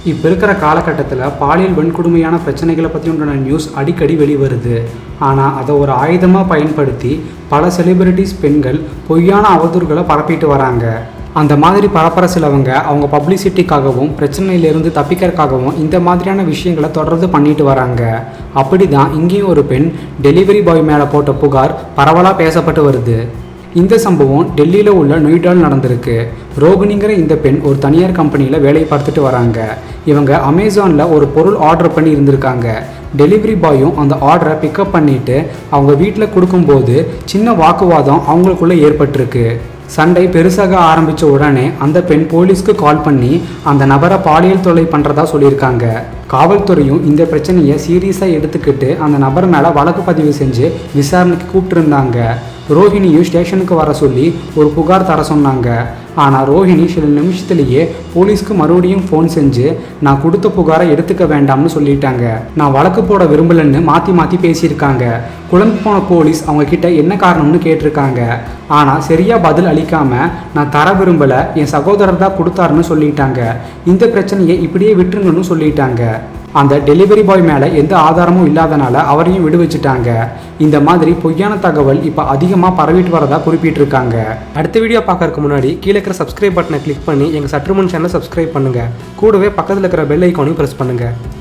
இப்போ இருக்கிற காலகட்டத்தில் பாலியல் வன்கொடுமையான பிரச்சனைகளை பற்றி உண்டான நியூஸ் அடிக்கடி வெளிவருது ஆனால் அதை ஒரு ஆயுதமாக பயன்படுத்தி பல செலிபிரிட்டிஸ் பெண்கள் பொய்யான அவதூறுகளை பரப்பிட்டு வராங்க அந்த மாதிரி பரப்புற சிலவங்க அவங்க பப்ளிசிட்டிக்காகவும் பிரச்சனையிலிருந்து தப்பிக்கிறதுக்காகவும் இந்த மாதிரியான விஷயங்களை தொடர்ந்து பண்ணிட்டு வராங்க அப்படி தான் இங்கேயும் ஒரு பெண் டெலிவரி பாய் மேலே போட்ட புகார் பரவலாக பேசப்பட்டு வருது இந்த சம்பவம் டெல்லியில் உள்ள நொய்டால் நடந்திருக்கு ரோகிணிங்கிற இந்த பெண் ஒரு தனியார் கம்பெனியில் வேலை பார்த்துட்டு வராங்க இவங்க அமேசானில் ஒரு பொருள் ஆர்டர் பண்ணி இருந்திருக்காங்க டெலிவரி பாயும் அந்த ஆர்டரை பிக்கப் பண்ணிட்டு அவங்க வீட்டில் கொடுக்கும்போது சின்ன வாக்குவாதம் அவங்களுக்குள்ள ஏற்பட்டிருக்கு சண்டை பெருசாக ஆரம்பித்த உடனே அந்த பெண் போலீஸ்க்கு கால் பண்ணி அந்த நபரை பாலியல் தொல்லை பண்ணுறதா சொல்லியிருக்காங்க காவல்துறையும் இந்த பிரச்சனையை சீரியஸாக எடுத்துக்கிட்டு அந்த நபர் மேலே வழக்கு பதிவு செஞ்சு விசாரணைக்கு கூப்பிட்டுருந்தாங்க ரோஹிணியும் ஸ்டேஷனுக்கு வர சொல்லி ஒரு புகார் தர சொன்னாங்க ஆனால் ரோஹிணி சில நிமிஷத்துலேயே போலீஸ்க்கு மறுபடியும் ஃபோன் செஞ்சு நான் கொடுத்த புகாரை எடுத்துக்க வேண்டாம்னு சொல்லிட்டாங்க நான் வழக்கு போட விரும்பலன்னு மாற்றி மாற்றி பேசியிருக்காங்க குழம்பு போன போலீஸ் அவங்க கிட்ட என்ன காரணம்னு கேட்டிருக்காங்க ஆனால் சரியாக பதில் அளிக்காம நான் தர விரும்பலை என் சகோதரர் தான் கொடுத்தாருன்னு சொல்லிட்டாங்க இந்த பிரச்சனையை இப்படியே விட்டுருங்கன்னு சொல்லிட்டாங்க அந்த டெலிவரி பாய் மேலே எந்த ஆதாரமும் இல்லாதனால அவரையும் விடுவிச்சிட்டாங்க இந்த மாதிரி பொய்யான தகவல் இப்போ அதிகமாக பரவிட்டு வரதா குறிப்பிட்டிருக்காங்க அடுத்த வீடியோ பார்க்கறதுக்கு முன்னாடி கீழே இருக்கிற சப்ஸ்கிரைப் பட்டனை கிளிக் பண்ணி எங்கள் சற்றுமுன் சேனலை சப்ஸ்கிரைப் பண்ணுங்கள் கூடவே பக்கத்தில் இருக்கிற பெல் ஐக்கானையும் ப்ரெஸ் பண்ணுங்கள்